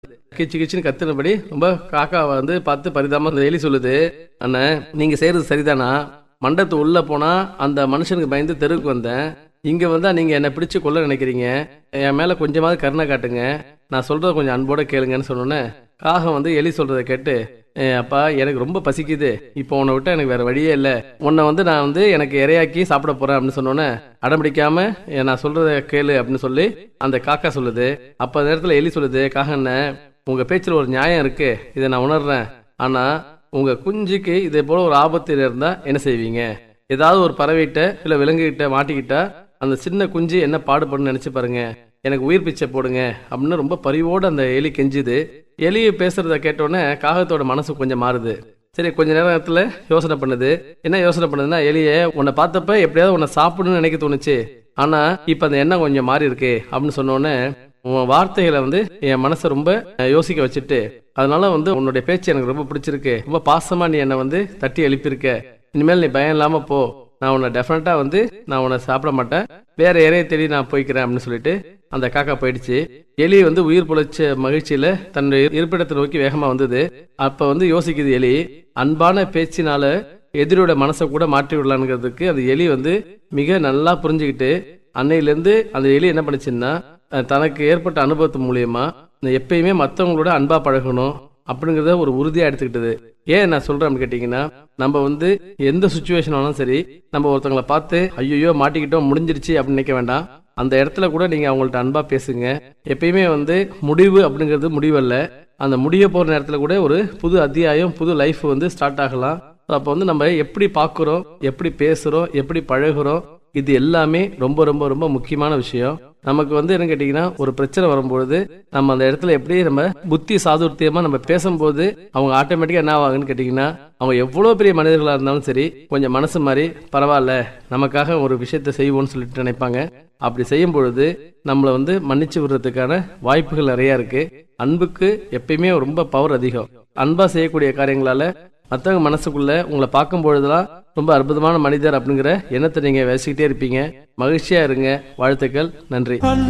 கிச்சு கிச்சுன்னு கத்துனபடி ரொம்ப காக்காவை வந்து பார்த்து பரிதாபமா அந்த எலி சொல்லுது அண்ணன் நீங்க செய்யறது சரிதானா மண்டபத்து உள்ள போனா அந்த மனுஷனுக்கு பயந்து தெருவுக்கு வந்தேன் இங்க வந்தா நீங்க என்ன பிடிச்சு கொல்ல நினைக்கிறீங்க என் மேல கொஞ்சமாவது கருணை காட்டுங்க நான் சொல்றத கொஞ்சம் அன்போட கேளுங்கன்னு சொன்னோன்னே காகம் வந்து எலி சொல்றதை கேட்டு "ஏ, அப்பா எனக்கு ரொம்ப பசிக்குது இப்போ உன்னை விட்டா எனக்கு வேற வழியே இல்லை உன்னை வந்து நான் வந்து எனக்கு இரையாக்கி சாப்பிட போறேன் அப்படின்னு சொன்னோன்னே அடம்பிடிக்காம "ஏ, நான் சொல்றத கேளு அப்படின்னு சொல்லி அந்த காக்கா சொல்லுது அப்ப அந்த நேரத்துல எலி சொல்லுது காகண்ண உங்க பேச்சுல ஒரு நியாயம் இருக்கு இதை நான் உணர்றேன் ஆனா உங்க குஞ்சுக்கு இதே போல ஒரு ஆபத்து இருந்தா என்ன செய்வீங்க ஏதாவது ஒரு பறவைகிட்ட இல்ல விலங்குகிட்ட மாட்டிக்கிட்டா அந்த சின்ன குஞ்சு என்ன பாடுபடுன்னு நினைச்சு பாருங்க எனக்கு உயிர் பிச்சை போடுங்க அப்படின்னு ரொம்ப பரிவோடு அந்த எலி கெஞ்சுது எலி பேசுறத கேட்டோன்னே காகத்தோட மனசு கொஞ்சம் மாறுது சரி கொஞ்ச நேரத்துல யோசனை பண்ணுது என்ன யோசனை பண்ணுதுன்னா எலியே உன்னை பார்த்தப்ப எப்படியாவது உன்னை சாப்பிடணும்னு நினைக்க தோணுச்சு ஆனா இப்ப அந்த எண்ணம் கொஞ்சம் மாறி இருக்கு அப்படின்னு சொன்னோன்னே உன் வார்த்தைகளை வந்து என் மனசை ரொம்ப அஹ், யோசிக்க வச்சுட்டு அதனால வந்து உன்னுடைய பேச்சு எனக்கு ரொம்ப பிடிச்சிருக்கு ரொம்ப பாசமா நீ என்னை வந்து தட்டி எழுப்பியிருக்க இனிமேல் நீ பயம் இல்லாம போ நான் உன்னை டெஃபினட்டா வந்து நான் உன்னை சாப்பிட மாட்டேன் வேற இறைய தேடி நான் போய்க்கிறேன் அப்படின்னு சொல்லிட்டு அந்த காக்கா போயிடுச்சு எலி வந்து உயிர் பொழைச்ச மகிழ்ச்சியில தன்னுடைய இருப்பிடத்தை நோக்கி வேகமா வந்தது அப்ப வந்து யோசிக்குது எலி அன்பான பேச்சினால எதிரியோட மனசை கூட மாற்றி விடலாங்கிறதுக்கு அந்த எலி வந்து மிக நல்லா புரிஞ்சுக்கிட்டு அன்னையிலேருந்து அந்த எலி என்ன பண்ணுச்சுன்னா அஹ், தனக்கு ஏற்பட்ட அனுபவத்து மூலியமா இந்த எப்பயுமே மற்றவங்களோட அன்பா பழகணும் அப்படிங்கறத ஒரு உறுதியா எடுத்துக்கிட்டது ஏன் நான் சொல்றேன் அப்படின்னு கேட்டீங்கன்னா நம்ம வந்து எந்த சுச்சுவேஷன் ஆனாலும் சரி நம்ம ஒருத்தவங்களை பார்த்து ஐயோ மாட்டிக்கிட்டோம் முடிஞ்சிருச்சு அப்படின்னு நினைக்க வேண்டாம் அந்த இடத்துல கூட நீங்க அவங்கள்ட்ட அன்பா பேசுங்க எப்பயுமே வந்து முடிவு அப்படிங்கிறது முடிவல்ல அந்த முடிய போற நேரத்துல கூட ஒரு புது அத்தியாயம் புது லைஃப் வந்து ஸ்டார்ட் ஆகலாம் அப்போ வந்து நம்ம எப்படி பார்க்குறோம் எப்படி பேசுறோம் எப்படி பழகுறோம் இது எல்லாமே ரொம்ப ரொம்ப ரொம்ப முக்கியமான விஷயம் நமக்கு வந்து என்ன கேட்டீங்கன்னா ஒரு பிரச்சனை வரும்பொழுது நம்ம அந்த இடத்துல எப்படி நம்ம புத்தி சாதுர்த்தியமா நம்ம பேசும்போது அவங்க ஆட்டோமேட்டிக்கா என்ன ஆவாங்கன்னு கேட்டீங்கன்னா அவங்க எவ்வளவு பெரிய மனிதர்களா இருந்தாலும் சரி கொஞ்சம் மனசு மாதிரி பரவாயில்ல நமக்காக ஒரு விஷயத்த செய்வோம்னு சொல்லிட்டு நினைப்பாங்க அப்படி செய்யும் பொழுது நம்மளை வந்து மன்னிச்சு விடுறதுக்கான வாய்ப்புகள் நிறைய இருக்கு அன்புக்கு எப்பயுமே ரொம்ப பவர் அதிகம் அன்பா செய்யக்கூடிய காரியங்களால மற்றவங்க மனசுக்குள்ள உங்களை பார்க்கும் பொழுதெல்லாம் ரொம்ப அற்புதமான மனிதர் அப்படிங்கிற எண்ணத்தை நீங்க வச்சுக்கிட்டே இருப்பீங்க மகிழ்ச்சியா இருங்க வாழ்த்துக்கள் நன்றி